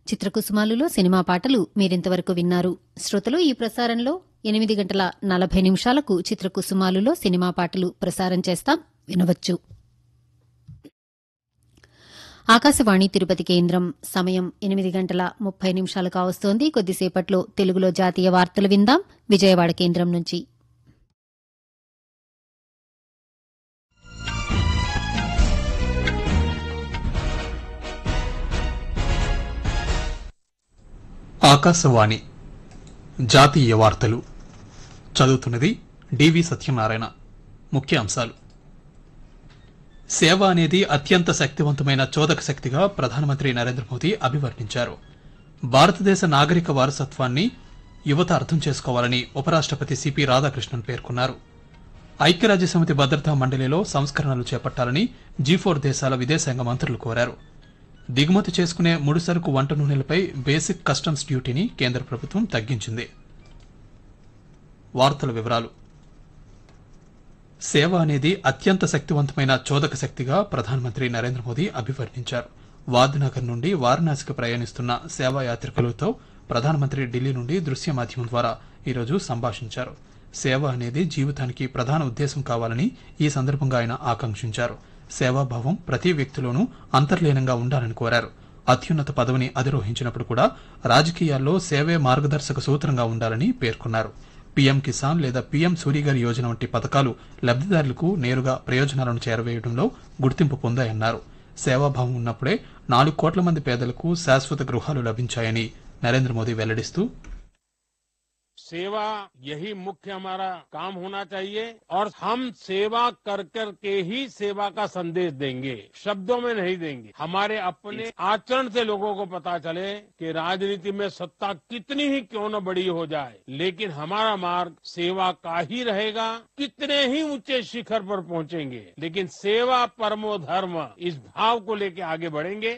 చిత్రకుసుమాలులో cinema పాటలు మీరింతవరకు విన్నారు శ్రోతలు ఈ ప్రసారంలో ఎనిమిది గంటల నలభై నిమిషాలకు చిత్రకుసుమాలులో సినిమా పాటలు ప్రసారం చేస్తాం వినవచ్చు ఆకాశవాణి తిరుపతి కేంద్రం సమయం ఎనిమిది గంటల ముప్పై నిమిషాలు కావస్తోంది కొద్దిసేపట్లో తెలుగులో జాతీయ వార్తలు విందాం విజయవాడ కేంద్రం నుంచి ఆకాశవాణి జాతీయ వార్తలు చదువుతున్నది డివి సత్యనారాయణ ముఖ్య అంశాలు సేవ అనేది అత్యంత శక్తివంతమైన చోదక శక్తిగా ప్రధానమంత్రి నరేంద్ర మోదీ అభివర్ణించారు భారతదేశ నాగరిక వారసత్వాన్ని యువత అర్థం చేసుకోవాలని ఉపరాష్టపతి సిపి రాధాకృష్ణన్ పేర్కొన్నారు ఐక్యరాజ్యసమితి భద్రతా మండలిలో సంస్కరణలు చేపట్టాలని జీ ఫోర్ దేశాల విదేశాంగ మంత్రులు కోరారు దిగుమతి చేసుకునే ముడిసరుకు వంట నూనెలపై బేసిక్ కస్టమ్స్ డ్యూటీని కేంద్ర ప్రభుత్వం తగ్గించింది వార్తల వివరాలు సేవ అనేది అత్యంత శక్తివంతమైన చోదక శక్తిగా ప్రధానమంత్రి నరేంద్ర మోదీ అభివర్ణించారు వాద్నగర్ నుండి వారణాసికి ప్రయాణిస్తున్న సేవా యాత్రికులతో ప్రధానమంత్రి ఢిల్లీ నుండి దృశ్య మాధ్యమం ద్వారా ఈరోజు సంభాషించారు సేవ అనేది జీవితానికి ప్రధాన ఉద్దేశం కావాలని ఈ సందర్భంగా ఆయన ఆకాంక్షించారు సేవాభావం ప్రతి వ్యక్తిలోనూ అంతర్లీనంగా ఉండాలని కోరారు అత్యున్నత పదవిని అధిరోహించినప్పుడు కూడా రాజకీయాల్లో సేవే మార్గదర్శక సూత్రంగా ఉండాలని పేర్కొన్నారు పీఎం కిసాన్ లేదా పీఎం సూర్యగారి యోజన వంటి పథకాలు లబ్దిదారులకు నేరుగా ప్రయోజనాలను చేరవేయడంలో గుర్తింపు పొందాయన్నారు సేవాభావం ఉన్నప్పుడే నాలుగు కోట్ల మంది పేదలకు శాశ్వత గృహాలు లభించాయని నరేంద్ర మోదీ వెల్లడిస్తూ सेवा यही मुख्य हमारा काम होना चाहिए और हम सेवा कर कर के ही सेवा का संदेश देंगे शब्दों में नहीं देंगे हमारे अपने आचरण से लोगों को पता चले कि राजनीति में सत्ता कितनी ही क्यों न बड़ी हो जाए लेकिन हमारा मार्ग सेवा का ही रहेगा कितने ही ऊंचे शिखर पर पहुंचेंगे लेकिन सेवा परमो धर्म इस भाव को लेकर आगे बढ़ेंगे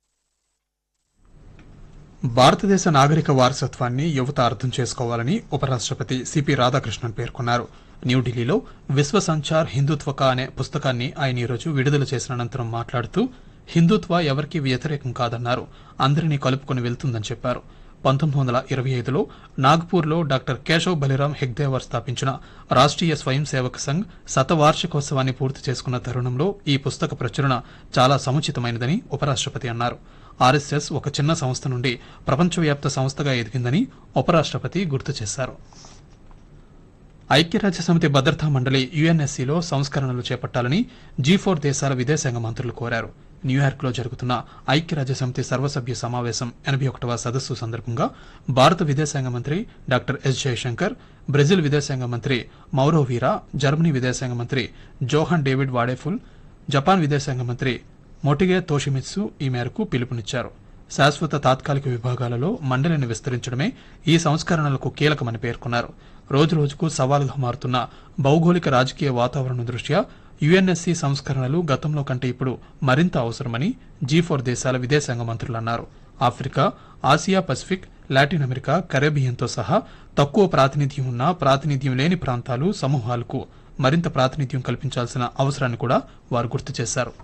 భారతదేశ నాగరిక వారసత్వాన్ని యువత అర్థం చేసుకోవాలని ఉపరాష్టపతి సిపి రాధాకృష్ణన్ పేర్కొన్నారు న్యూఢిల్లీలో విశ్వ సంచార్ హిందుత్వక అనే పుస్తకాన్ని ఆయన ఈరోజు విడుదల చేసిన అనంతరం మాట్లాడుతూ హిందుత్వ ఎవరికీ వ్యతిరేకం కాదన్నారు అందరినీ కలుపుకొని వెళ్తుందని చెప్పారు పంతొమ్మిది వందల ఇరవై ఐదులో నాగ్పూర్లో డాక్టర్ కేశవ్ బలిరామ్ హెగ్దేవర్ స్థాపించిన రాష్ట్రీయ స్వయం సేవక్ సంఘ్ శతవార్షికోత్సవాన్ని పూర్తి చేసుకున్న తరుణంలో ఈ పుస్తక ప్రచురణ చాలా సముచితమైనదని ఉపరాష్టపతి అన్నారు ఆర్ఎస్ఎస్ ఒక చిన్న సంస్థ నుండి ప్రపంచవ్యాప్త సంస్థగా ఎదిగిందని ఉపరాష్టపతి గుర్తు చేశారు ఐక్యరాజ్య సమితి భద్రతా మండలి యుఎన్ఎస్సీలో సంస్కరణలు చేపట్టాలని జీ ఫోర్ దేశాల విదేశాంగ మంత్రులు కోరారు న్యూయార్క్లో జరుగుతున్న ఐక్యరాజ్య సమితి సర్వసభ్య సమావేశం ఎనభై ఒకటవ సదస్సు సందర్భంగా భారత విదేశాంగ మంత్రి డాక్టర్ ఎస్ జయశంకర్ బ్రెజిల్ విదేశాంగ మంత్రి మౌరో వీరా జర్మనీ విదేశాంగ మంత్రి జోహాన్ డేవిడ్ వాడేఫుల్ జపాన్ విదేశాంగ మంత్రి మొటిగే తోషిమిత్సు ఈ మేరకు పిలుపునిచ్చారు శాశ్వత తాత్కాలిక విభాగాలలో మండలిని విస్తరించడమే ఈ సంస్కరణలకు కీలకమని పేర్కొన్నారు రోజురోజుకు సవాలుగా మారుతున్న భౌగోళిక రాజకీయ వాతావరణం దృష్ట్యా యుఎన్ఎస్సీ సంస్కరణలు గతంలో కంటే ఇప్పుడు మరింత అవసరమని జీ ఫోర్ దేశాల విదేశాంగ మంత్రులు అన్నారు Africa Asia Pacific Latin America కరేబియన్తో సహా తక్కువ ప్రాతినిధ్యం ఉన్న ప్రాతినిధ్యం లేని ప్రాంతాలు సమూహాలకు మరింత ప్రాతినిధ్యం కల్పించాల్సిన అవసరాన్ని కూడా వారు గుర్తు చేశారు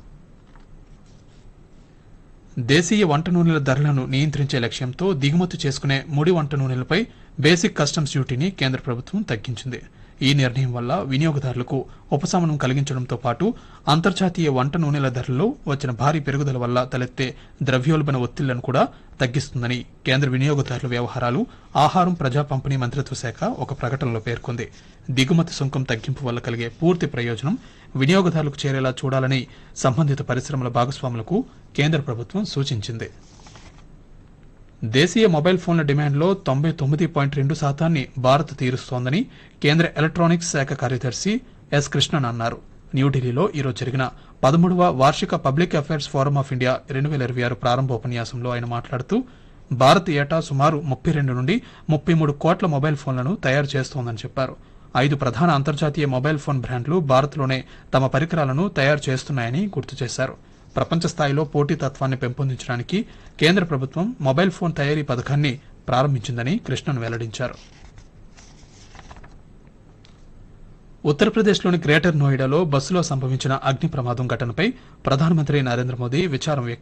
దేశీయ వంట నూనెల ధరలను నియంత్రించే లక్ష్యంతో దిగుమతి చేసుకునే ముడి వంట నూనెలపై బేసిక్ కస్టమ్స్ డ్యూటీని కేంద్ర ప్రభుత్వం తగ్గించింది ఈ నిర్ణయం వల్ల వినియోగదారులకు ఉపశమనం కలిగించడంతో పాటు అంతర్జాతీయ వంట నూనెల ధరల్లో వచ్చిన భారీ పెరుగుదల వల్ల తలెత్తే ద్రవ్యోల్బణ ఒత్తిళ్లను కూడా తగ్గిస్తుందని కేంద్ర వినియోగదారుల వ్యవహారాలు ఆహారం ప్రజా పంపిణీ మంత్రిత్వ శాఖ ఒక ప్రకటనలో పేర్కొంది దిగుమతి సుంకం తగ్గింపు వల్ల కలిగే పూర్తి ప్రయోజనం వినియోగదారులకు చేరేలా చూడాలని సంబంధిత పరిశ్రమల భాగస్వాములకు కేంద్ర ప్రభుత్వం సూచించింది దేశీయ మొబైల్ ఫోన్ల డిమాండ్లో తొంభై తొమ్మిది పాయింట్ రెండు శాతాన్ని భారత్ తీరుస్తోందని కేంద్ర ఎలక్ట్రానిక్స్ శాఖ కార్యదర్శి ఎస్ కృష్ణన్ అన్నారు న్యూఢిల్లీలో ఈరోజు జరిగిన పదమూడవ వార్షిక public affairs forum of India రెండు వేల ఇరవై ఆరు ప్రారంభోపన్యాసంలో ఆయన మాట్లాడుతూ భారత్ ఏటా సుమారు ముప్పై రెండు నుండి ముప్పై మూడు కోట్ల మొబైల్ ఫోన్లను తయారు చేస్తోందని చెప్పారు ఐదు ప్రధాన అంతర్జాతీయ మొబైల్ ఫోన్ బ్రాండ్లు భారత్లోనే తమ పరికరాలను తయారు చేస్తున్నాయని గుర్తు చేశారు ప్రపంచ స్థాయిలో పోటీతత్వాన్ని పెంపొందించడానికి కేంద్ర ప్రభుత్వం మొబైల్ ఫోన్ తయారీ పథకాన్ని ప్రారంభించిందని కృష్ణన్ వెల్లడించారు ఉత్తరప్రదేశ్లోని గ్రేటర్ నోయిడాలో బస్సులో సంభవించిన అగ్ని ప్రమాదం ఘటనపై ప్రధానమంత్రి నరేంద్ర మోదీ విచారం వ్యక్తం